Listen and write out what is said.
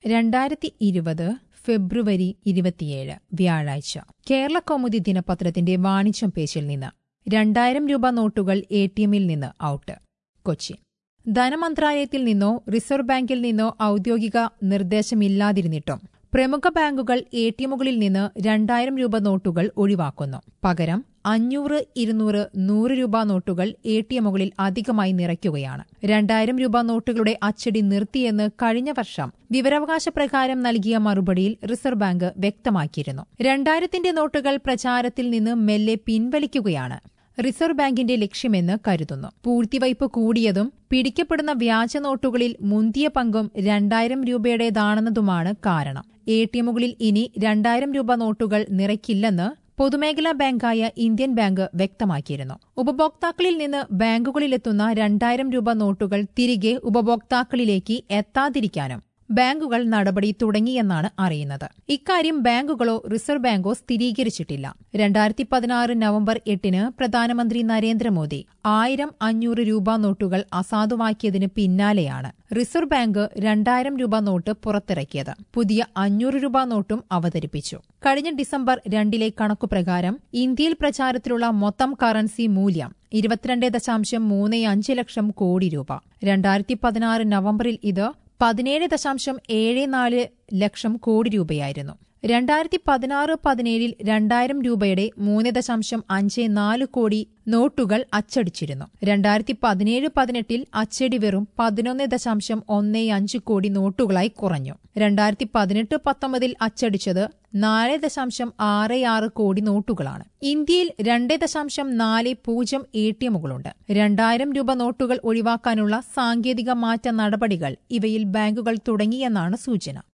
രണ്ടായിരത്തി ഇരുപത് ഫെബ്രുവരി ഇരുപത്തിയേഴ് വ്യാഴാഴ്ച കേരള കൗമുദി ദിനപത്രത്തിന്റെ വാണിജ്യം പേജിൽ നിന്ന് രണ്ടായിരം രൂപ നോട്ടുകൾ എ ടി എമ്മിൽ നിന്ന് ഔട്ട് കൊച്ചി ധനമന്ത്രാലയത്തിൽ നിന്നോ റിസർവ് ബാങ്കിൽ നിന്നോ ഔദ്യോഗിക നിർദ്ദേശമില്ലാതിരുന്നിട്ടും പ്രമുഖ ബാങ്കുകൾ എ ടി എമ്മുകളിൽ നിന്ന് രണ്ടായിരം രൂപ നോട്ടുകൾ ഒഴിവാക്കുന്നു പകരം അഞ്ഞൂറ് ഇരുന്നൂറ് നൂറ് രൂപ നോട്ടുകൾ എ ടി എമ്മുകളിൽ അധികമായി നിറയ്ക്കുകയാണ് രണ്ടായിരം രൂപ നോട്ടുകളുടെ അച്ചടി നിർത്തിയെന്ന് കഴിഞ്ഞ വർഷം വിവരാവകാശ പ്രകാരം നൽകിയ മറുപടിയിൽ റിസർവ് ബാങ്ക് വ്യക്തമാക്കിയിരുന്നു രണ്ടായിരത്തിന്റെ നോട്ടുകൾ പ്രചാരത്തിൽ നിന്ന് മെല്ലെ പിൻവലിക്കുകയാണ് റിസർവ് ബാങ്കിന്റെ ലക്ഷ്യമെന്ന് കരുതുന്നു പൂഴ്ത്തിവയ്പ് കൂടിയതും പിടിക്കപ്പെടുന്ന വ്യാജ നോട്ടുകളിൽ മുന്തിയ പങ്കും രണ്ടായിരം രൂപയുടേതാണെന്നതുമാണ് കാരണം എ ടി എമ്മുകളിൽ ഇനി രണ്ടായിരം രൂപ നോട്ടുകൾ നിറയ്ക്കില്ലെന്ന് പൊതുമേഖലാ ബാങ്കായ ഇന്ത്യൻ ബാങ്ക് വ്യക്തമാക്കിയിരുന്നു ഉപഭോക്താക്കളിൽ നിന്ന് ബാങ്കുകളിലെത്തുന്ന രണ്ടായിരം രൂപ നോട്ടുകൾ തിരികെ ഉപഭോക്താക്കളിലേക്ക് എത്താതിരിക്കാനും ബാങ്കുകൾ നടപടി തുടങ്ങിയെന്നാണ് അറിയുന്നത് ഇക്കാര്യം ബാങ്കുകളോ റിസർവ് ബാങ്കോ സ്ഥിരീകരിച്ചിട്ടില്ല രണ്ടായിരത്തി പതിനാറ് നവംബർ എട്ടിന് പ്രധാനമന്ത്രി നരേന്ദ്രമോദി ആയിരം അഞ്ഞൂറ് രൂപ നോട്ടുകൾ അസാധുവാക്കിയതിന് പിന്നാലെയാണ് റിസർവ് ബാങ്ക് രണ്ടായിരം രൂപ നോട്ട് പുറത്തിറക്കിയത് പുതിയ അഞ്ഞൂറ് രൂപ നോട്ടും അവതരിപ്പിച്ചു കഴിഞ്ഞ ഡിസംബർ രണ്ടിലെ കണക്കുപ്രകാരം ഇന്ത്യയിൽ പ്രചാരത്തിലുള്ള മൊത്തം കറൻസി മൂല്യം ഇരുപത്തിരണ്ട് ദശാംശം മൂന്ന് അഞ്ച് ലക്ഷം കോടി രൂപ രണ്ടായിരത്തി പതിനാറ് നവംബറിൽ ഇത് പതിനേഴ് ദശാംശം ഏഴ് നാല് ലക്ഷം കോടി രൂപയായിരുന്നു രണ്ടായിരത്തി പതിനാറ് പതിനേഴിൽ രണ്ടായിരം രൂപയുടെ മൂന്ന് ദശാംശം അഞ്ച് നാല് കോടി നോട്ടുകൾ അച്ചടിച്ചിരുന്നു രണ്ടായിരത്തി പതിനേഴ് പതിനെട്ടിൽ അച്ചടി വെറും പതിനൊന്ന് ദശാംശം ഒന്ന് അഞ്ച് കോടി നോട്ടുകളായി കുറഞ്ഞു രണ്ടായിരത്തി പതിനെട്ട് പത്തൊമ്പതിൽ അച്ചടിച്ചത് നാല് ദശാംശം ആറ് ആറ് കോടി നോട്ടുകളാണ് ഇന്ത്യയിൽ രണ്ട് ദശാംശം നാല് പൂജ്യം എ ടി എമ്മുകളുണ്ട് രണ്ടായിരം രൂപ നോട്ടുകൾ ഒഴിവാക്കാനുള്ള സാങ്കേതിക മാറ്റ നടപടികൾ ഇവയിൽ ബാങ്കുകൾ തുടങ്ങിയെന്നാണ് സൂചന